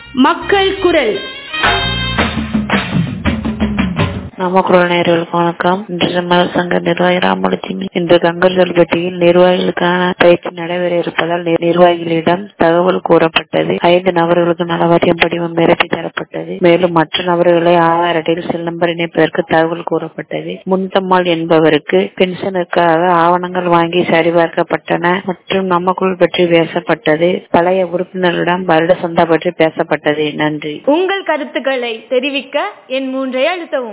மக்கள் குரல் நாமக்குரல் நேயர்களுக்கு வணக்கம் இன்று மலர் சங்க நிர்வாகி ராமலட்சுமி இன்று கங்கல்பட்டியில் நிர்வாகிகளுக்கான பயிற்சி நடைபெற இருப்பதால் நி- நிர்வாகிகளிடம் தகவல் கூறப்பட்டது ஐந்து நபர்களுக்கு நலவாரியம் படிவம் நிரப்பி தரப்பட்டது மேலும் மற்ற நபர்களை ஆதார் அட்டையில் செல் நம்பர் இணைப்பதற்கு தகவல் கூறப்பட்டது முன்தம்மாள் என்பவருக்கு பென்ஷனுக்காக ஆவணங்கள் வாங்கி சரிபார்க்கப்பட்டன மற்றும் நமக்குள் பற்றி பேசப்பட்டது பழைய உறுப்பினர்களிடம் வருட சந்தா பற்றி பேசப்பட்டது நன்றி உங்கள் கருத்துக்களை தெரிவிக்க என் மூன்றை அழுத்தவும்